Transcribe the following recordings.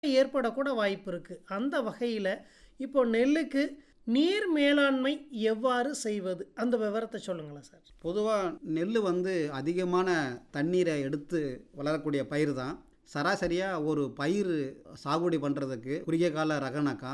ஏற்படக்கூட வாய்ப்பு இருக்கு. அந்த வகையில, இப்போ நெல்லுக்கு நீர் மேலாண்மை எவ்வாறு செய்வது? அந்த விவரத்த சொல்லுங்களேன் சார். பொதுவா நெல்லு வந்து அதிகமான தண்ணீரை எடுத்து வளரக்கூடிய பயிர் தான். சராசரியா ஒரு பயிர் சாகுபடி பண்ணுறதுக்கு குறுகிய கால ரகனாக்கா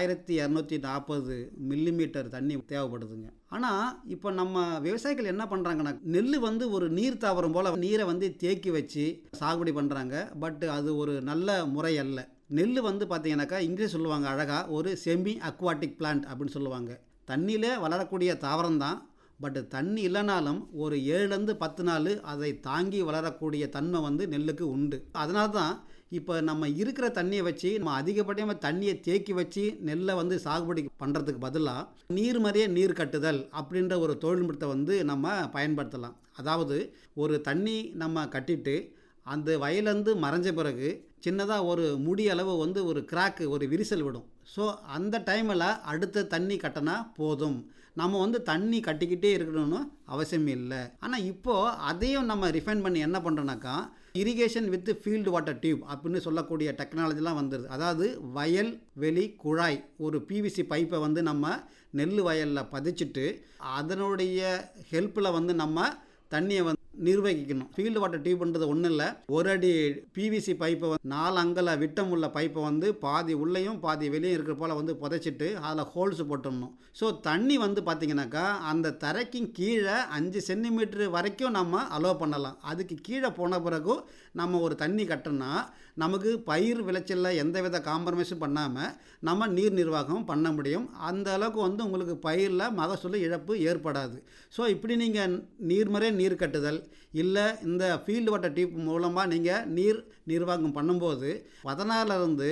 1240 மில்லிமீட்டர் தண்ணி தேவைப்படுதுங்க. ஆனால் இப்போ நம்ம விவசாயிகள் என்ன பண்ணுறாங்கன்னா நெல் வந்து ஒரு நீர் தாவரம் போல் நீரை வந்து தேக்கி வச்சு சாகுபடி பண்ணுறாங்க. பட் அது ஒரு நல்ல முறை அல்ல. நெல் வந்து பார்த்தீங்கன்னாக்கா இங்கிலீஷ் சொல்லுவாங்க அழகாக ஒரு செமி அக்வாட்டிக் பிளான்ட் அப்படின்னு சொல்லுவாங்க. தண்ணியிலே வளரக்கூடிய தாவரம் தான். பட் தண்ணி இல்லைனாலும் ஒரு 7லேருந்து 10 நாள் அதை தாங்கி வளரக்கூடிய தன்மை வந்து நெல்லுக்கு உண்டு. அதனால தான் இப்போ நம்ம இருக்கிற தண்ணியை வச்சு நம்ம அதிகப்படியாக தண்ணியை தேக்கி வச்சு நெல்லை வந்து சாகுபடி பண்ணுறதுக்கு பதிலாக நீர் மறிய நீர் கட்டுதல் அப்படின்ற ஒரு தொழில்நுட்பத்தை வந்து நம்ம பயன்படுத்தலாம். அதாவது ஒரு தண்ணி நம்ம கட்டிட்டு அந்த வயலேருந்து மறைஞ்ச பிறகு சின்னதாக ஒரு முடி அளவு வந்து ஒரு கிராக்கு ஒரு விரிசல் விடும். ஸோ அந்த டைமில் அடுத்த தண்ணி கட்டினா போதும். நம்ம வந்து தண்ணி கட்டிக்கிட்டே இருக்கணும்னு அவசியம் இல்லை. ஆனால் இப்போது அதையும் நம்ம ரிஃபைன் பண்ணி என்ன பண்ணுறோன்னாக்கா irrigation with field water tube அப்படின்னு சொல்லக்கூடிய டெக்னாலஜிலாம் வந்துருது. அதாவது வயல் வெளி குழாய் ஒரு பிவிசி பைப்பை வந்து நம்ம நெல் வயலில் பதிச்சிட்டு அதனுடைய ஹெல்ப்பில் வந்து நம்ம தண்ணியை வந்து நிர்வகிக்கணும். ஃபீல்டு வாட்டர் டியூப்ன்றது ஒன்றும் இல்லை. ஒரு அடி பிவிசி பைப்பை வந்து 4 அங்குல விட்டம் உள்ள பைப்பை வந்து பாதி உள்ளேயும் பாதி வெளியும் இருக்கிற போல் வந்து புதைச்சிட்டு அதில் ஹோல்ஸ் போட்டுடணும். ஸோ தண்ணி வந்து பார்த்தீங்கன்னாக்கா அந்த தரைக்கு கீழே 5 சென்டிமீட்டர் வரைக்கும் நம்ம அலோவ் பண்ணலாம். அதுக்கு கீழே போன பிறகு நம்ம ஒரு தண்ணி கட்டினா நமக்கு பயிர் விளைச்சலில் எந்தவித காம்ப்ரமைஸும் பண்ணாமல் நம்ம நீர் நிர்வாகம் பண்ண முடியும். அந்த அளவுக்கு வந்து உங்களுக்கு பயிரில் மகசூல் இழப்பு ஏற்படாது. ஸோ இப்படி நீங்கள் நீர்மறை நீர் கட்டுதல் இல்லை இந்த ஃபீல்டு வாட்டர் டியூப் மூலமாக நீங்கள் நீர் நிர்வாகம் பண்ணும்போது 14லேருந்து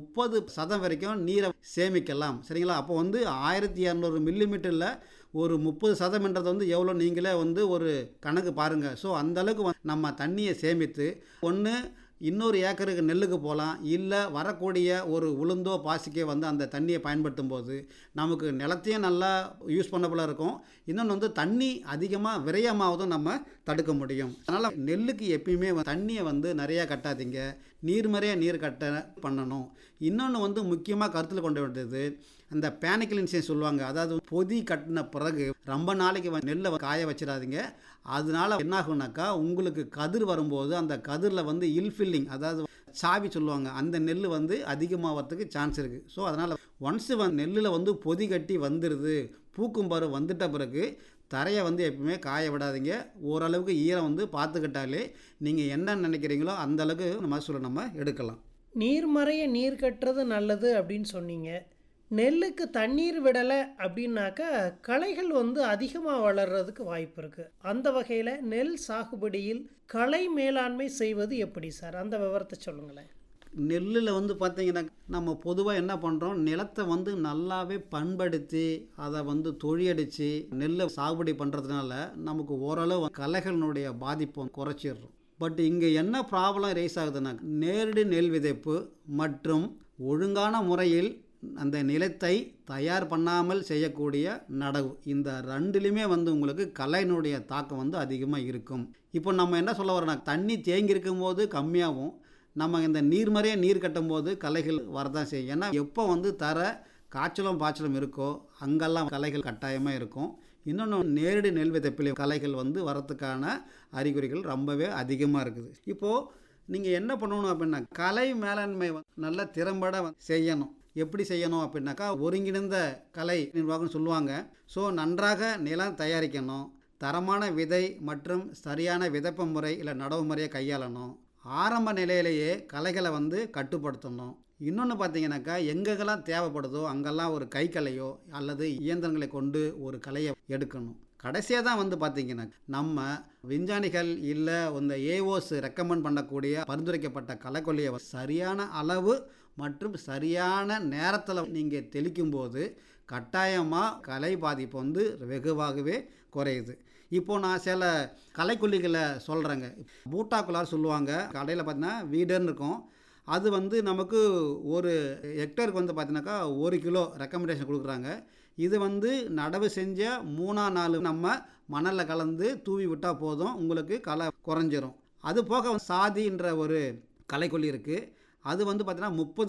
30% வரைக்கும் நீரை சேமிக்கலாம். சரிங்களா? அப்போ வந்து 1200 மில்லிமீட்டரில் ஒரு 30%ன்றது வந்து எவ்வளோ நீங்களே வந்து ஒரு கணக்கு பாருங்கள். ஸோ அந்த அளவுக்கு வந்து நம்ம தண்ணியை சேமித்து ஒன்று இன்னொரு ஏக்கருக்கு நெல்லுக்கு போகலாம். இல்லை வரக்கூடிய ஒரு உளுந்தோ பாசிக்கோ வந்து அந்த தண்ணியை பயன்படுத்தும்போது நமக்கு நிலத்தையும் நல்லா யூஸ் பண்ணபோல இருக்கும். இன்னொன்று வந்து தண்ணி அதிகமாக விரயமாவதும் நம்ம தடுக்க முடியும். அதனால் நெல்லுக்கு எப்பயுமே தண்ணியை வந்து நிறையா கட்டாதீங்க. நீர்மறைய நீர் கட்ட பண்ணணும். இன்னொன்று வந்து முக்கியமாக கருத்தில் கொள்ள வேண்டியது அந்த பேனிக்கலின்சேஷன் சொல்லுவாங்க. அதாவது பொதி கட்டின பிறகு ரொம்ப நாளைக்கு நெல்லை காய வச்சிடாதீங்க. அதனால என்ன ஆகும்னாக்கா உங்களுக்கு கதிர் வரும்போது அந்த கதிரில் வந்து இல்ஃபில்லிங் அதாவது சாவி சொல்லுவாங்க. அந்த நெல் வந்து அதிகமாகிறதுக்கு சான்ஸ் இருக்குது. ஸோ அதனால் ஒன்ஸ் நெல்லில் வந்து பொதி கட்டி வந்துடுது பூக்கும் பருவம் வந்துட்ட பிறகு தரையை வந்து எப்பவுமே காய விடாதீங்க. ஓரளவுக்கு ஈரம் வந்து பார்த்துக்கிட்டாலே நீங்கள் என்ன நினைக்கிறீங்களோ அந்த அளவுக்கு மகசூலை நம்ம எடுக்கலாம். நீர்மறைய நீர் கட்டுறது நல்லது அப்படின்னு சொன்னீங்க. நெல்லுக்கு தண்ணீர் விடலை அப்படின்னாக்கா களைகள் வந்து அதிகமாக வளர்றதுக்கு வாய்ப்பு இருக்கு. அந்த வகையில் நெல் சாகுபடியில் களை மேலாண்மை செய்வது எப்படி சார்? அந்த விவரத்தை சொல்லுங்களேன். நெல்லில் வந்து பார்த்தீங்கன்னா நம்ம பொதுவாக என்ன பண்ணுறோம் நிலத்தை வந்து நல்லாவே பண்படுத்தி அதை வந்து தொழியடித்து நெல்லை சாகுபடி பண்ணுறதுனால நமக்கு ஓரளவு களைகளினுடைய பாதிப்பை குறைச்சிடுறோம். பட் இங்கே என்ன ப்ராப்ளம் ரைஸ் ஆகுதுன்னா நேரடி நெல் விதைப்பு மற்றும் ஒழுங்கான முறையில் அந்த நிலத்தை தயார் பண்ணாமல் செய்யக்கூடிய நடவு இந்த ரெண்டுலேயுமே வந்து உங்களுக்கு களையினுடைய தாக்கம் வந்து அதிகமாக இருக்கும். இப்போ நம்ம என்ன சொல்ல வரோம்னா தண்ணி தேங்கி இருக்கும்போது கம்மியாகும். நம்ம இந்த நீர்மறைய நீர் கட்டும்போது களைகள் வரதான் செய்யும். ஏன்னா எப்போ வந்து தர காய்ச்சலும் பாய்ச்சலும் இருக்கோ அங்கெல்லாம் களைகள் கட்டாயமாக இருக்கும். இன்னொன்று நேரடி நெல் விதைப்பில் களைகள் வந்து வரத்துக்கான அறிகுறிகள் ரொம்பவே அதிகமாக இருக்குது. இப்போது நீங்கள் என்ன பண்ணணும் அப்படின்னா களை மேலாண்மை நல்லா திறம்பட செய்யணும். எப்படி செய்யணும் அப்படின்னாக்கா ஒருங்கிணைந்த கலை நிர்வாகம்னு சொல்லுவாங்க. ஸோ நன்றாக நிலம் தயாரிக்கணும். தரமான விதை மற்றும் சரியான விதைப்பு முறை இல்லை நடவு முறையை கையாளணும். ஆரம்ப நிலையிலேயே களைகளை வந்து கட்டுப்படுத்தணும். இன்னொன்று பார்த்தீங்கன்னாக்கா எங்கெங்கெல்லாம் தேவைப்படுதோ அங்கெல்லாம் ஒரு கைக்களையோ அல்லது இயந்திரங்களை கொண்டு ஒரு களையை எடுக்கணும். கடைசியாக தான் வந்து பார்த்தீங்கன்னா நம்ம விஞ்ஞானிகள் இல்லை இந்த ஏஓஸ் ரெக்கமெண்ட் பண்ணக்கூடிய பரிந்துரைக்கப்பட்ட களைக்கொல்லியை சரியான அளவு மற்றும் சரியான நேரத்தில் நீங்கள் தெளிக்கும்போது கட்டாயமாக களை பாதிப்பு வந்து வெகுவாகவே குறையுது. இப்போ நான் சில களைக்கொல்லிகளை சொல்கிறேங்க. பூட்டாக்குலார் சொல்லுவாங்க. கடையில் பார்த்தீங்கன்னா வீடர்னு இருக்கும். அது வந்து நமக்கு ஒரு ஹெக்டருக்கு வந்து பார்த்தீங்கன்னாக்கா ஒரு கிலோ ரெக்கமெண்டேஷன் கொடுக்குறாங்க. இது வந்து நடவு செஞ்ச மூணாம் நாள் நம்ம மணலில் கலந்து தூவி விட்டால் போதும் உங்களுக்கு களை குறைஞ்சிரும். அது போக சாதின்ற ஒரு களைக்கொல்லி இருக்குது. அது வந்து பார்த்தீங்கன்னா 30